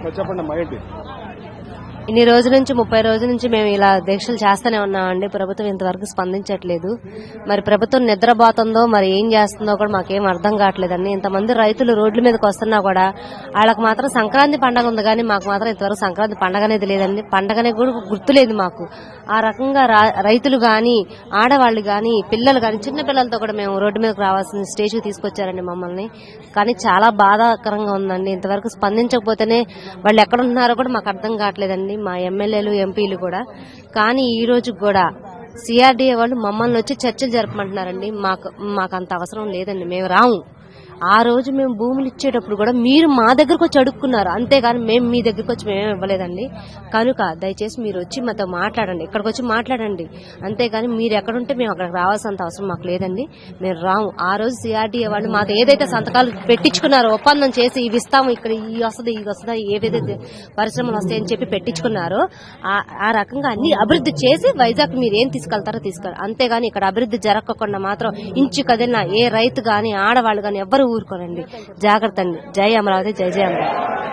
చెప్పండి అమ్మా ఏంటి ఇన్ని రోజుల నుంచి ముప్పై రోజుల నుంచి మేము ఇలా దీక్షలు చేస్తూనే ఉన్నామండి ప్రభుత్వం ఇంతవరకు స్పందించట్లేదు మరి ప్రభుత్వం నిద్రపోతుందో మరి ఏం చేస్తుందో కూడా మాకేం అర్థం కావట్లేదండి ఇంతమంది రైతులు రోడ్ల మీదకి వస్తున్నా కూడా వాళ్ళకి మాత్రం సంక్రాంతి పండగ ఉంది కానీ మాకు మాత్రం ఇంతవరకు సంక్రాంతి పండగ అనేది లేదండి పండగనే కూడా గుర్తులేదు మాకు ఆ రకంగా రా- రైతులు గాని ఆడవాళ్ళు గాని పిల్లలు గాని చిన్న పిల్లలతో కూడా మేము రోడ్డు మీదకి రావాల్సిన స్టేజ్కి తీసుకొచ్చారండి మమ్మల్ని కానీ చాలా బాధాకరంగా ఉందండి ఇంతవరకు స్పందించకపోతేనే వాళ్ళు ఎక్కడ ఉంటున్నారో కూడా మాకు అర్థం కావట్లేదండి మా ఎమ్మెల్యేలు ఎంపీలు కూడా కానీ ఈ రోజు కూడా సిఆర్డీఏ వాళ్ళు మమ్మల్ని వచ్చి చర్చలు జరపమంటున్నారండి మాకు మాకు అంత అవసరం లేదండి మేము రాము ఆ రోజు మేము భూములు ఇచ్చేటప్పుడు కూడా మీరు మా దగ్గరకు వచ్చి అడుక్కున్నారు అంతేగాని మేము మీ దగ్గరకు వచ్చి మేమేం ఇవ్వలేదండి కనుక దయచేసి మీరు వచ్చి మాతో మాట్లాడండి ఇక్కడికి వచ్చి మాట్లాడండి అంతేగాని మీరు ఎక్కడుంటే మేము అక్కడికి రావాల్సినంత అవసరం మాకు లేదండి మేము రాము ఆ రోజు సిఆర్డీఏ వాళ్ళు మాతో ఏదైతే సంతకాలు పెట్టించుకున్నారో ఒప్పందం చేసి ఇవి ఇస్తాము ఇక్కడ ఈ వస్తుంది ఇది వస్తుంది ఏవైతే పరిశ్రమలు వస్తాయని చెప్పి పెట్టించుకున్నారో ఆ- ఆ రకంగా అన్ని అభివృద్ధి చేసి వైజాగ్ మీరు ఏం తీసుకెళ్తారో తీసుకెళ్ళాలి అంతేగాని ఇక్కడ అభివృద్ధి జరగకుండా మాత్రం ఇంచు కదిలిన ఏ రైతు గాని ఆడవాళ్ళు గాని ఎవ్వరు ఊరుకోరండి జాగ్రత్త అండి జై అమరావతి జై జై అమరావతి